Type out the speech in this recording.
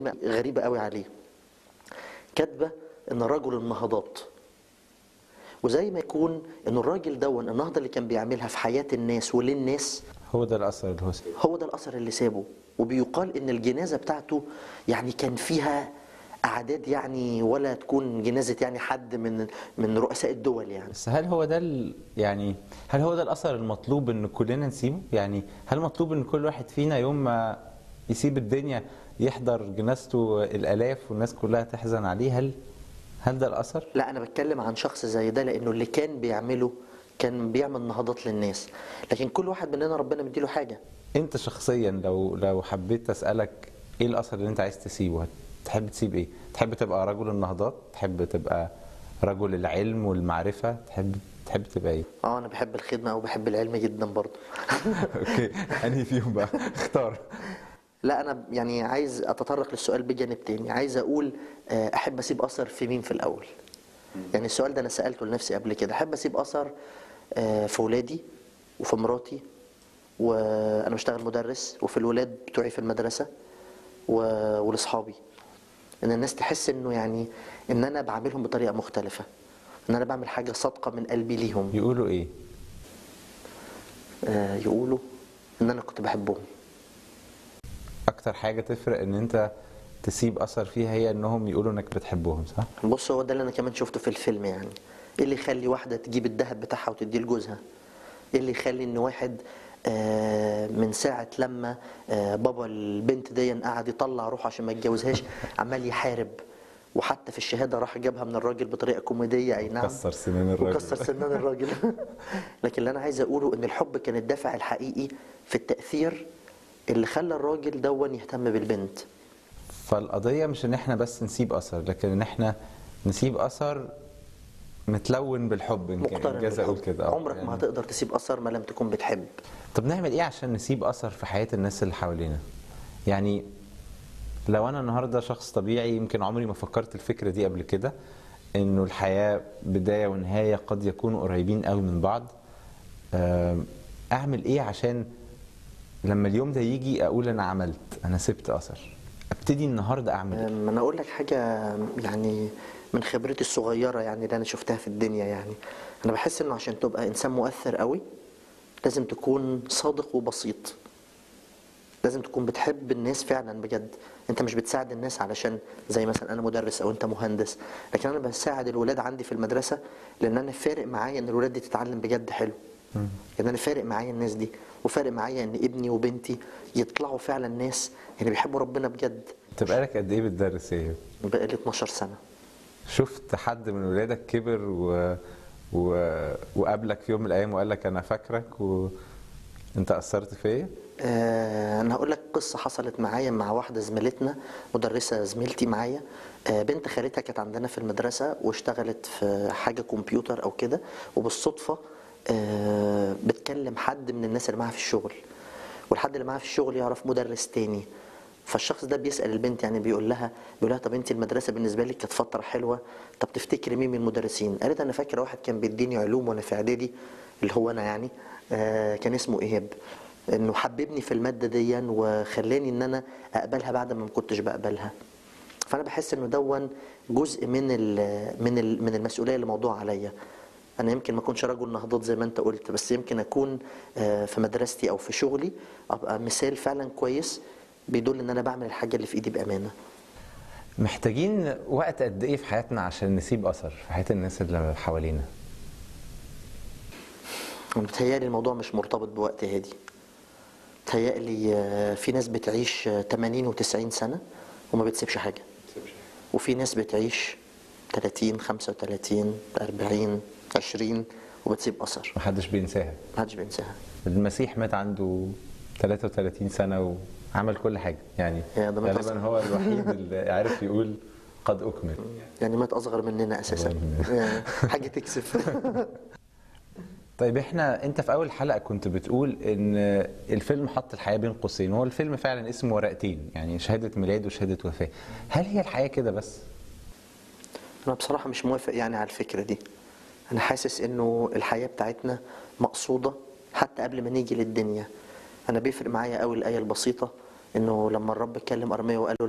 غريبة قوي عليه كاتبة ان رجل النهضات وزي ما يكون ان الراجل دون النهضة اللي كان بيعملها في حياة الناس وللناس هو ده الاثر اللي هو سايبه. هو ده الاثر اللي سابه وبيقال ان الجنازة بتاعته يعني كان فيها اعداد يعني ولا تكون جنازة يعني حد من من رؤساء الدول يعني بس هل هو ده ال... يعني هل هو ده الاثر المطلوب ان كلنا نسيبه يعني هل مطلوب ان كل واحد فينا يوم ما يسيب الدنيا يحضر جنازته الالاف والناس كلها تحزن عليه هل هل ده الاثر لا انا بتكلم عن شخص زي ده لانه اللي كان بيعمله كان بيعمل نهضات للناس لكن كل واحد مننا ربنا مديله حاجه انت شخصيا لو لو حبيت اسالك ايه الاثر اللي انت عايز تسيبه تحب تسيب ايه تحب تبقى رجل النهضات تحب تبقى رجل العلم والمعرفه تحب تحب تبقى ايه اه انا بحب الخدمه وبحب العلم جدا برضه اوكي انهي فيهم بقى اختار لا انا يعني عايز اتطرق للسؤال بجانب تاني عايز اقول آه، احب اسيب اثر في مين في الاول يعني السؤال ده انا سالته لنفسي قبل كده احب اسيب اثر آه، في ولادي وفي مراتي وانا بشتغل مدرس وفي الولاد بتوعي في المدرسه و- ولاصحابي ان الناس تحس انه يعني ان انا بعاملهم بطريقه مختلفه ان انا بعمل حاجه صادقه من قلبي ليهم يقولوا ايه آه، يقولوا ان انا كنت بحبهم اكتر حاجه تفرق ان انت تسيب اثر فيها هي انهم يقولوا انك بتحبهم صح بص هو ده اللي انا كمان شفته في الفيلم يعني ايه اللي يخلي واحده تجيب الذهب بتاعها وتديه لجوزها ايه اللي يخلي ان واحد آه، من ساعه لما آه، بابا البنت دي قعد يطلع روحه عشان ما يتجوزهاش عمال يحارب وحتى في الشهاده راح جابها من الراجل بطريقه كوميديه اي نعم كسر سنان الراجل. وكسر سنان الراجل لكن اللي انا عايز اقوله ان الحب كان الدافع الحقيقي في التاثير اللي خلى الراجل دون يهتم بالبنت فالقضيه مش ان احنا بس نسيب اثر لكن ان احنا نسيب اثر متلون بالحب ان كان مقترن انجاز اقول بالحب. كده آه، عمرك يعني. ما هتقدر تسيب اثر ما لم تكن بتحب طب نعمل ايه عشان نسيب اثر في حياه الناس اللي حوالينا يعني لو انا النهارده شخص طبيعي يمكن عمري ما فكرت الفكره دي قبل كده انه الحياه بدايه ونهايه قد يكونوا قريبين قوي من بعض آم، اعمل ايه عشان لما اليوم ده يجي اقول انا عملت انا سبت اثر ابتدي النهارده اعمل ايه أم، انا اقول لك حاجه يعني من خبرتي الصغيره يعني اللي انا شفتها في الدنيا يعني انا بحس انه عشان تبقى انسان مؤثر قوي لازم تكون صادق وبسيط لازم تكون بتحب الناس فعلا بجد انت مش بتساعد الناس علشان زي مثلا انا مدرس او انت مهندس لكن انا بساعد الولاد عندي في المدرسه لان انا فارق معايا ان الولاد دي تتعلم بجد حلو يعني انا فارق معايا الناس دي وفارق معايا ان ابني وبنتي يطلعوا فعلا ناس يعني بيحبوا ربنا بجد انت بقالك قد ايه بتدرس ايه بقالي 12 سنه شفت حد من ولادك كبر و... و... وقابلك في يوم من الايام وقال لك انا فاكرك وانت اثرت فيا آه، انا هقول لك قصه حصلت معايا مع واحده زميلتنا مدرسه زميلتي معايا آه، بنت خالتها كانت عندنا في المدرسه واشتغلت في حاجه كمبيوتر او كده وبالصدفه آه، بتكلم حد من الناس اللي معاها في الشغل والحد اللي معاها في الشغل يعرف مدرس تاني فالشخص ده بيسال البنت يعني بيقول لها بيقول لها طب انت المدرسه بالنسبه لك كانت فتره حلوه طب تفتكري مين من المدرسين قالت انا فاكره واحد كان بيديني علوم وانا في اعدادي اللي هو انا يعني آه، كان اسمه ايهاب انه حببني في الماده دي وخلاني ان انا اقبلها بعد ما ما كنتش بقبلها فانا بحس انه دون جزء من ال- من ال- من المسؤوليه اللي موضوع عليا انا يمكن ما اكونش رجل نهضات زي ما انت قلت بس يمكن اكون آه، في مدرستي او في شغلي ابقى مثال فعلا كويس بيدل ان انا بعمل الحاجه اللي في ايدي بامانه محتاجين وقت قد ايه في حياتنا عشان نسيب اثر في حياه الناس اللي حوالينا متهيألي الموضوع مش مرتبط بوقت هادي متهيألي آه، في ناس بتعيش آه، 80 و90 سنة وما بتسيبش حاجة وفي ناس بتعيش 30 35 40 20 وبتسيب أثر محدش بينساها محدش بينساها المسيح مات عنده 33 سنه وعمل كل حاجه يعني يا ده مات غالبا أصغر. هو الوحيد اللي عارف يقول قد اكمل يعني مات أصغر مننا أساسا أصغر مننا. يعني حاجة تكسف طيب احنا انت في اول حلقه كنت بتقول ان الفيلم حط الحياه بين قوسين هو الفيلم فعلا اسمه ورقتين يعني شهاده ميلاد وشهاده وفاه هل هي الحياه كده بس أنا بصراحة مش موافق يعني على الفكرة دي أنا حاسس إنه الحياة بتاعتنا مقصودة حتى قبل ما نيجي للدنيا أنا بيفرق معايا قوي الآية البسيطة إنه لما الرب اتكلم أرميا وقال له